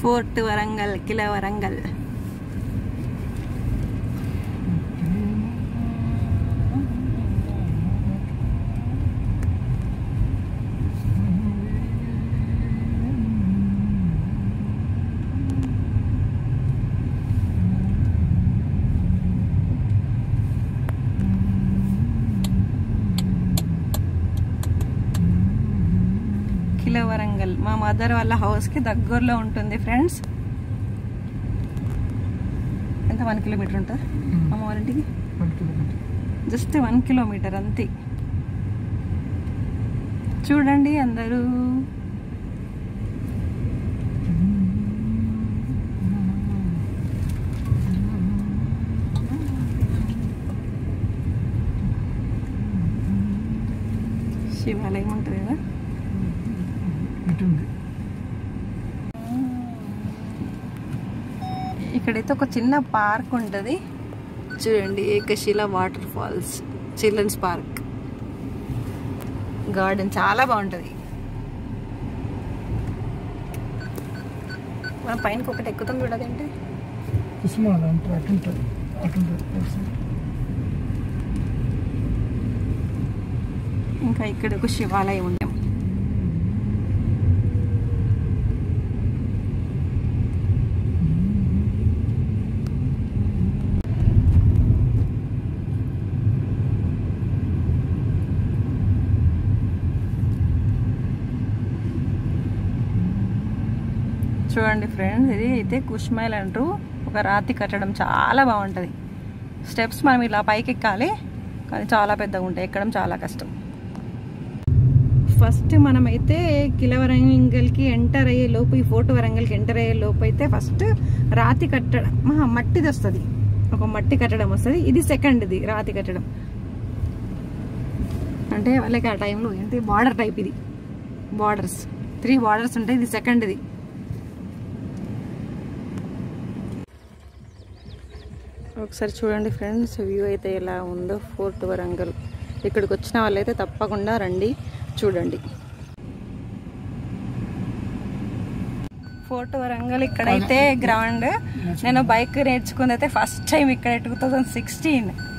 Fort Warangal కిలా వరంగల్ కిలో వరంగల్ మా మదర్ వాళ్ళ హౌస్ కి దగ్గరలో ఉంటుంది ఫ్రెండ్స్ ఎంత వన్ కిలోమీటర్ ఉంటుంది అమ్మ వాళ్ళ ఇంటికి one kilometre just one kilometre అంతే చూడండి అందరూ శివాలయం ఉంటుంది కదా ఇటు ఉంది ఇక్కడైతే ఒక చిన్న పార్క్ ఉంటుంది చూడండి Ekashila water falls children's park garden చాలా బాగుంటుంది మన పైన ఒకటి ఎక్కుతాం చూడదంటే కుసుమాల అంటే అటు ఉంటుంది అటు ఉంటుంది అటు సైడ్. ఇంకా ఇక్కడ ఒక శివాలయం ఉంటాం చూడండి ఫ్రెండ్స్ ఇది అయితే కుష్మైల్ అంటూ ఒక రాతి కట్టడం చాలా బాగుంటుంది స్టెప్స్ మనం ఇలా పైకి ఎక్కాలి కానీ చాలా పెద్దగా ఉంటాయి ఎక్కడం చాలా కష్టం ఫస్ట్ మనమైతే కిల వరంగల్కి ఎంటర్ అయ్యే లోపు ఈ ఫోర్ట్ వరంగల్కి ఎంటర్ అయ్యే లోపు అయితే ఫస్ట్ రాతి కట్టడం మహా, మట్టిది వస్తుంది ఒక మట్టి కట్టడం వస్తుంది ఇది సెకండ్ది రాతి కట్టడం అంటే వాళ్ళకి ఆ టైంలో ఏంటి బార్డర్ టైప్ ఇది బార్డర్స్ త్రీ బార్డర్స్ ఉంటాయి ఇది సెకండ్ది ఒకసారి చూడండి ఫ్రెండ్స్ వ్యూ అయితే ఎలా ఉందో ఫోర్ట్ వరంగల్ ఇక్కడికి వచ్చిన వాళ్ళైతే తప్పకుండా రండి చూడండి ఫోర్ట్ వరంగల్ ఇక్కడైతే గ్రౌండ్ నేను బైక్ నేర్చుకుంది అయితే ఫస్ట్ టైం ఇక్కడ టూ థౌజండ్ సిక్స్టీన్